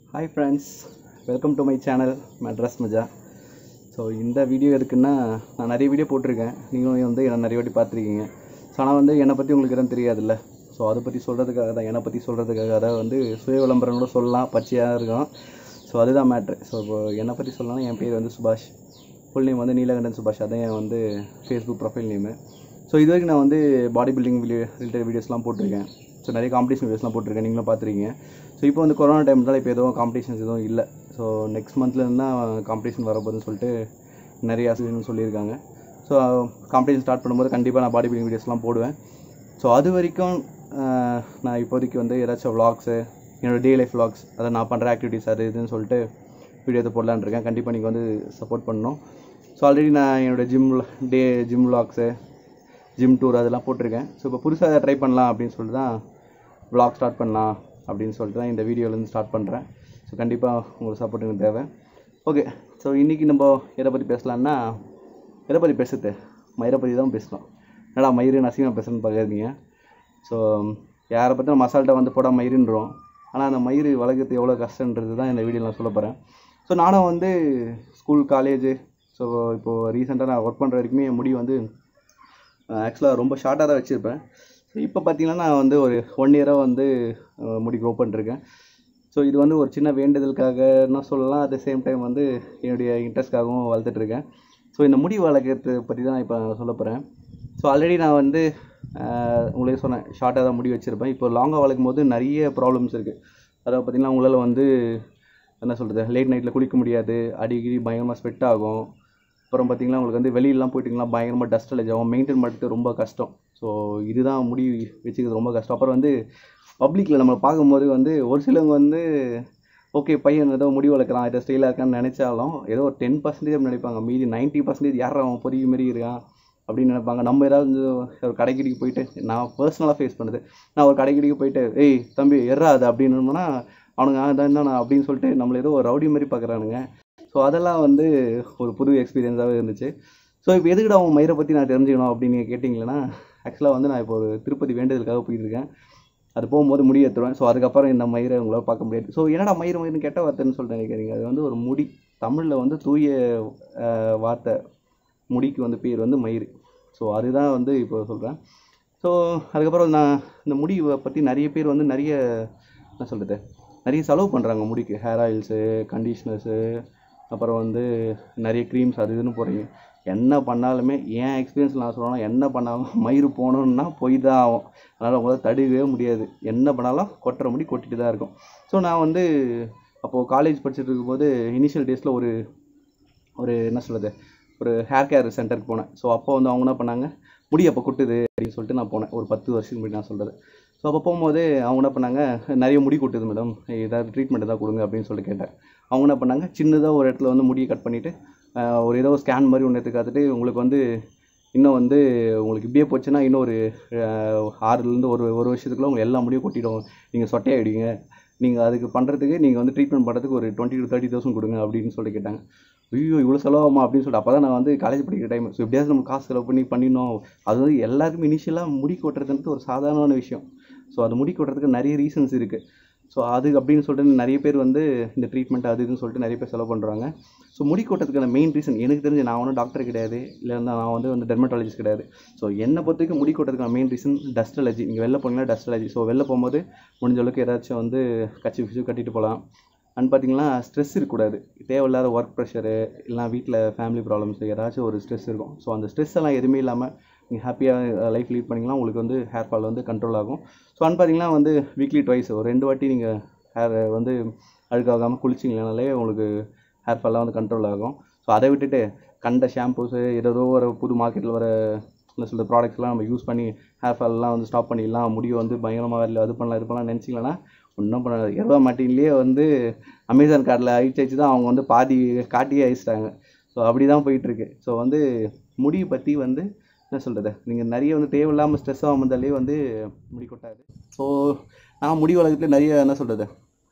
hi friends welcome to my channel Madras Maja so இந்த video எதுக்குன்னா நான் நிறைய வீடியோ போட்டிருக்கேன் நீங்களும் வந்து என்ன நிறைய வாட்டி பார்த்துருக்கீங்க ஸோ ஆனால் வந்து என்னை பற்றி உங்களுக்கு எதுவும் தெரியாதுல்ல ஸோ அதை பற்றி சொல்கிறதுக்காக தான் என்னை பற்றி சொல்கிறதுக்காக தான் வந்து சுய விளம்பரம் கூட சொல்லலாம் பச்சையாக இருக்கும் ஸோ அதுதான் மேட்ரு ஸோ இப்போ என்னை பற்றி சொல்லலாம் என் பேர் வந்து சுபாஷ் ஃபுல் நேம் வந்து நீலகண்டன் சுபாஷ் அதான் என் வந்து ஃபேஸ்புக் ப்ரொஃபைல் நேமு ஸோ இது வரைக்கும் நான் வந்து பாடி பில்டிங் வீடியோ ரிலேட்டட் வீடியோஸ்லாம் போட்டிருக்கேன் ஸோ நிறைய காம்படிஷன் வீடியோஸ்லாம் போட்டிருக்கேன் நீங்களும் பார்த்துருக்கீங்க ஸோ இப்போ வந்து கொரோனா டைம்னால இப்போ எதுவும் காம்படிஷன்ஸ் எதுவும் இல்லை ஸோ நெக்ஸ்ட் மந்த்லேருந்து தான் காம்படிஷன் வரப்போகுதுன்னு சொல்லிட்டு நிறைய ஆசிரியர்கள் சொல்லியிருக்காங்க ஸோ காம்படிஷன் ஸ்டார்ட் பண்ணும்போது கண்டிப்பாக நான் பாடி பில்டிங் வீடியோஸ்லாம் போடுவேன் ஸோ அது வரைக்கும் ஆஹ், நான் இப்போதைக்கு வந்து ஏதாச்சும் vlogs என்னோடய டே லைஃப் vlogs அதை நான் பண்ணுற ஆக்டிவிட்டீஸ் அது இதுன்னு சொல்லிட்டு வீடியோ எடுத்து போடலான்னு இருக்கேன் கண்டிப்பாக நீங்கள் வந்து சப்போர்ட் பண்ணணும் ஸோ ஆல்ரெடி நான் என்னோடய gym day gym vlogs gym tour அதெல்லாம் போட்டிருக்கேன் ஸோ இப்போ புதுசாக ட்ரை பண்ணலாம் அப்படின்னு சொல்லிட்டு தான் vlog ஸ்டார்ட் பண்ணலாம் அப்படின்னு சொல்லிட்டு தான் இந்த வீடியோலேருந்து ஸ்டார்ட் பண்ணுறேன் ஸோ கண்டிப்பாக உங்களுக்கு சப்போர்ட் எனக்கு தேவை ஓகே ஸோ இன்றைக்கி நம்ம எதை பற்றி பேசலான்னா எதை பற்றி பேசுறது மயிரை பற்றி தான் பேசலாம் என்னடா மயிறு நசிங்கமாக பேசுகிறேன்னு பார்க்காதீங்க ஸோ யாரை பற்றி நம்ம மசால்ட்டை வந்து போட மயிருன்றோம் ஆனால் அந்த மயிறு வளர்க்குறது எவ்வளோ கஷ்டன்றது தான் இந்த வீடியோ நான் சொல்ல போகிறேன் ஸோ நானும் வந்து ஸ்கூல் காலேஜு ஸோ இப்போது ரீசெண்டாக நான் ஒர்க் பண்ணுற வரைக்குமே என் முடி வந்து ஆக்சுவலாக ரொம்ப ஷார்ட்டாக தான் வச்சுருப்பேன் இப்போ பார்த்தீங்கன்னா நான் வந்து ஒரு ஒன் இயராக வந்து அஹ், முடி க்ரோ பண்ணிருக்கேன் ஸோ இது வந்து ஒரு சின்ன வேண்டுதலுக்காகன்னு சொல்லலாம் அட் த சேம் டைம் வந்து என்னுடைய இன்ட்ரெஸ்ட்காகவும் வளர்த்துட்டு இருக்கேன் ஸோ இந்த முடி வளர்க்குறது பற்றி தான் இப்போ நான் சொல்ல போகிறேன் ஸோ ஆல்ரெடி நான் வந்து அஹ், உங்களுக்கு சொன்னேன் ஷார்ட்டாக தான் முடி வச்சுருப்பேன் இப்போ லாங்காக வளர்க்கும் போது நிறைய ப்ராப்ளம்ஸ் இருக்குது அதாவது பார்த்திங்கன்னா உங்களால் வந்து என்ன சொல்கிறது லேட் நைட்டில் குளிக்க முடியாது அடிக்கடி பயங்கரமாக ஸ்வெட் ஆகும் அப்புறம் பார்த்தீங்கன்னா உங்களுக்கு வந்து வெளியிலலாம் போயிட்டிங்கன்னா பயங்கரமாக டஸ்ட் அலர்ஜி ஆகும் மெயின்டைன் பண்ணுறது ரொம்ப கஷ்டம் ஸோ இதுதான் முடி வச்சுக்கிறது ரொம்ப கஷ்டம் அப்புறம் வந்து பப்ளிக்கில் நம்ம பார்க்கும்போது வந்து ஒரு சிலவங்க வந்து ஓகே பையன் ஏதோ முடி வளர்க்குறான் ஏதோ ஸ்டைலாக இருக்கான்னு நினச்சாலும் ஏதோ ஒரு டென் பர்சன்டேஜ் நினைப்பாங்க மீதி நைன்ட்டி பர்சன்டேஜ் யார் அவன் பொரிய மாரி இருக்கான் அப்படின்னு நினைப்பாங்க நம்ம ஏதாவது ஒரு கடைக்கடிக்கு போயிட்டு நான் பர்சனலாக ஃபேஸ் பண்ணுது நான் ஒரு கடைக்கடிக்கு போயிட்டு ஏய் தம்பி எறாது அப்படின்னோம்னா அவனுங்க அதான் நான் அப்படின்னு சொல்லிட்டு நம்மளை ஏதோ ஒரு ரவுடி மாதிரி பார்க்குறானுங்க ஸோ அதெல்லாம் வந்து ஒரு புது எக்ஸ்பீரியன்ஸாகவே இருந்துச்சு ஸோ இப்போ எதுக்குடா அவன் மயிரை பற்றி நான் தெரிஞ்சுக்கணும் அப்படின்னு நீங்கள் கேட்டிங்கன்னா ஆக்சுவலாக வந்து நான் இப்போ ஒரு திருப்பதி வேண்டுதலுக்காக போயிட்டு இருக்கேன் அது போகும்போது முடி ஏற்றுவேன் ஸோ அதுக்கப்புறம் இந்த மயிரை உங்களால் பார்க்க முடியாது ஸோ என்னடா மயிர் மயிர்னு கெட்ட வார்த்தைன்னு சொல்லிட்டு நினைக்கிறீங்க அது வந்து ஒரு முடி தமிழில் வந்து தூய அஹ், வார்த்தை முடிக்கு வந்து பேர் வந்து மயிர் ஸோ அதுதான் வந்து இப்போ சொல்கிறேன் ஸோ அதுக்கப்புறம் நான் இந்த முடி பற்றி நிறைய பேர் வந்து நிறைய என்ன சொல்கிறது நிறைய செலவு பண்ணுறாங்க முடிக்கு ஹேர் ஆயில்ஸு கண்டிஷ்னர்ஸு அப்புறம் வந்து நிறைய க்ரீம்ஸ் அது இதுன்னு போடுறீங்க என்ன பண்ணாலுமே என் எக்ஸ்பீரியன்ஸ் நான் சொல்லணும் என்ன பண்ணாலும் மயிர் போகணுன்னா போய் தான் ஆகும் அதனால் உங்களால் தடுக்கவே முடியாது என்ன பண்ணாலும் கொட்டுற முடி கொட்டிட்டு தான் இருக்கும் ஸோ நான் வந்து அப்போது காலேஜ் படிச்சுட்டு இருக்கும்போது இனிஷியல் டேஸில் ஒரு ஒரு என்ன சொல்கிறது ஒரு ஹேர் கேர் சென்டருக்கு போனேன் ஸோ அப்போ வந்து அவங்க என்ன பண்ணாங்க முடி அப்போ கொட்டுது அப்படின்னு சொல்லிட்டு நான் போனேன் ஒரு பத்து வருஷத்துக்கு முன்னாடி நான் சொல்கிறது ஸோ அப்போ போகும்போது அவங்க என்ன பண்ணாங்க நிறைய முடி கொட்டுது மேடம் ஏதாவது ட்ரீட்மெண்ட் ஏதாவது கொடுங்க அப்படின்னு சொல்லி கேட்டேன் அவங்க என்ன பண்ணாங்க சின்னதாக ஒரு இடத்துல வந்து முடியை கட் பண்ணிவிட்டு ஒரு ஏதோ ஸ்கேன் மாதிரி ஒன்று எடுத்து காத்துட்டு உங்களுக்கு வந்து இன்னும் வந்து உங்களுக்கு இப்படியே போச்சுன்னா இன்னும் ஒரு அஹ், ஆறுலேருந்து ஒரு ஒரு வருஷத்துக்குள்ள உங்களுக்கு எல்லா முடியும் கொட்டிடும் நீங்கள் சொட்டையாயிடுவீங்க நீங்கள் அதுக்கு பண்ணுறதுக்கு நீங்கள் வந்து ட்ரீட்மெண்ட் பண்ணுறதுக்கு ஒரு டுவெண்ட்டி டு தேர்ட்டி தௌசண்ட் கொடுங்க அப்படின்னு சொல்லி கேட்டாங்க ஐயோ இவ்வளோ செலவாகுமா அப்படின்னு சொல்லிட்டு அப்போ தான் நான் வந்து காலேஜ் படிக்கிற டைம் ஸோ எப்படியாவது நம்ம காசு செலவு பண்ணி பண்ணிடணும் அது வந்து எல்லாருக்கும் இனிஷியலாக முடி கொட்டுறதுன்றது ஒரு சாதாரணமான விஷயம் ஸோ அது முடி கொட்டுறதுக்கு நிறைய ரீசன்ஸ் இருக்குது ஸோ அது அப்படின்னு சொல்லிட்டு நிறைய பேர் வந்து இந்த ட்ரீட்மெண்ட் அது இதுன்னு சொல்லிட்டு நிறைய பேர் செலவு பண்ணுறாங்க ஸோ முடி கொட்டுறதுக்கான மெயின் ரீசன் எனக்கு தெரிஞ்சு நான் ஒன்றும் டாக்டர் கிடையாது இல்லை நான் வந்து வந்து டெர்மட்டாலஜிஸ்ட் கிடையாது ஸோ என்னை பொறுத்த வரைக்கும் முடி கொட்டுறதுக்கான மெயின் ரீசன் டஸ்ட் அலர்ஜி நீங்கள் வெளில போனீங்கன்னா டஸ்ட் அலர்ஜி ஸோ வெளில போகும்போது முடிஞ்ச அளவுக்கு ஏதாச்சும் வந்து கச்சி பிச்சு கட்டிட்டு போகலாம் அண்ட் பார்த்தீங்கன்னா ஸ்ட்ரெஸ் இருக்கக்கூடாது தேவையில்லாத ஒர்க் ப்ரெஷரு இல்லைனா வீட்டில் ஃபேமிலி ப்ராப்ளம்ஸ் ஏதாச்சும் ஒரு ஸ்ட்ரெஸ் இருக்கும் ஸோ அந்த ஸ்ட்ரெஸ் எல்லாம் எதுவுமே இல்லாமல் நீங்கள் ஹாப்பியாக லைஃப் லீட் பண்ணிங்கன்னா உங்களுக்கு வந்து ஹேர் ஃபால் வந்து கண்ட்ரோல் ஆகும் ஸோ அண்ட் பார்த்தீங்கன்னா வந்து வீக்லி ட்வைஸ் ஒரு ரெண்டு வாட்டி நீங்கள் ஹேர் வந்து அழுக்காகாமல் குளிச்சிங்கனாலே உங்களுக்கு ஹேர் ஃபால்லாம் வந்து கண்ட்ரோல் ஆகும் ஸோ அதை விட்டுட்டு கண்ட ஷாம்பூஸு ஏதோ ஒரு புது மார்க்கெட்டில் வர என்ன சொல்கிற ப்ராடக்ட்ஸ்லாம் நம்ம யூஸ் பண்ணி ஹேர் ஃபால்லாம் வந்து ஸ்டாப் பண்ணிடலாம் முடிவு வந்து பயங்கரமாக இல்லை அது பண்ணலாம் இது பண்ணலாம் நினச்சிங்களா ஒன்றும் பண்ண இரவா மாட்டின்லேயே வந்து அமேசான் கார்டில் அழிச்சு அழிச்சு தான் அவங்க வந்து பாதி காட்டியே அழிச்சிட்டாங்க ஸோ அப்படி தான் போயிட்டுருக்கு ஸோ வந்து முடி பற்றி வந்து என்ன சொல்கிறது நீங்கள் நிறைய வந்து தேவையில்லாமல் ஸ்ட்ரெஸ் ஆகாமல் இருந்தாலே வந்து முடி கொட்டாது ஸோ நான் முடி வளர்க்கத்துல நிறைய என்ன சொல்கிறது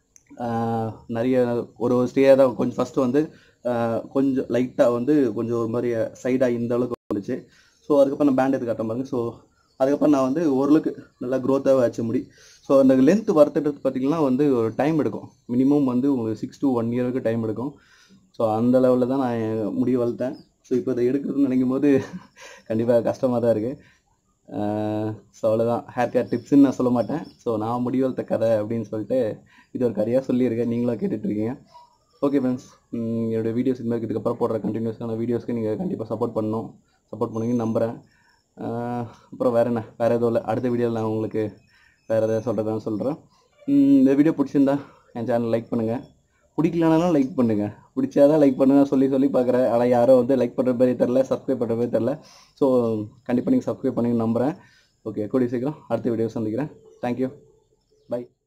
நிறைய ஒரு ஒரு ஸ்டேயாக தான் கொஞ்சம் ஃபஸ்ட்டு வந்து ஆஹ் கொஞ்சம் லைட்டாக வந்து கொஞ்சம் ஒரு மாதிரி சைடாக இந்த அளவுக்கு வந்துச்சு ஸோ அதுக்கப்புறம் நான் பேண்ட் எடுத்து காட்ட பாருங்க ஸோ அதுக்கப்புறம் நான் வந்து ஓரளவுக்கு நல்லா க்ரோத்தாகவே ஆச்சு முடி ஸோ அந்த லென்த் வறுத்துட்டு பார்த்தீங்கன்னா வந்து ஒரு டைம் எடுக்கும் மினிமம் வந்து உங்களுக்கு சிக்ஸ் to ஒன் இயருக்கு டைம் எடுக்கும் ஸோ அந்த லெவலில் தான் நான் என் முடி வளர்த்தேன் ஸோ இப்போ இதை எடுக்கிறதுன்னு நினைக்கும் போது கண்டிப்பாக கஷ்டமாக தான் இருக்குது ஸோ அவ்வளோதான் ஹேர் கேர் டிப்ஸ்ன்னு நான் சொல்ல மாட்டேன் ஸோ நான் முடி வளர்த்த கதை அப்படின்னு சொல்லிட்டு இது ஒரு கதையாக சொல்லியிருக்கேன் நீங்களும் கேட்டுட்ருக்கீங்க ஓகே ஃப்ரெண்ட்ஸ் என்னோடய வீடியோஸ் இந்த மாதிரி இதுக்கப்புறம் போடுற கண்டினியூஸான வீடியோஸ்க்கு நீங்கள் கண்டிப்பாக சப்போர்ட் பண்ணணும் சப்போர்ட் பண்ணுவீங்கன்னு நம்புகிறேன் ஆஹ் அப்புறம் வேறு என்ன வேறு எதுவும் இல்லை அடுத்த வீடியோவில் நான் உங்களுக்கு வேறு எதாவது சொல்கிறதான்னு சொல்கிறேன் இந்த வீடியோ பிடிச்சிருந்தா என் சேனல் லைக் பண்ணுங்கள் பிடிக்கலனாலும் லைக் பண்ணுங்கள் பிடிச்சாதான் லைக் பண்ணுங்க சொல்லி சொல்லி பார்க்குறேன் ஆனால் யாரும் வந்து லைக் பண்ணுற மாதிரி தெரில சப்ஸ்கிரைப் பண்ணுற மாதிரி தெரில ஸோ கண்டிப்பாக நீங்கள் சப்ஸ்கிரைப் பண்ணி நம்புகிறேன் ஓகே கூடிய சீக்கிரம் அடுத்த வீடியோ சந்திக்கிறேன் தேங்க்யூ பை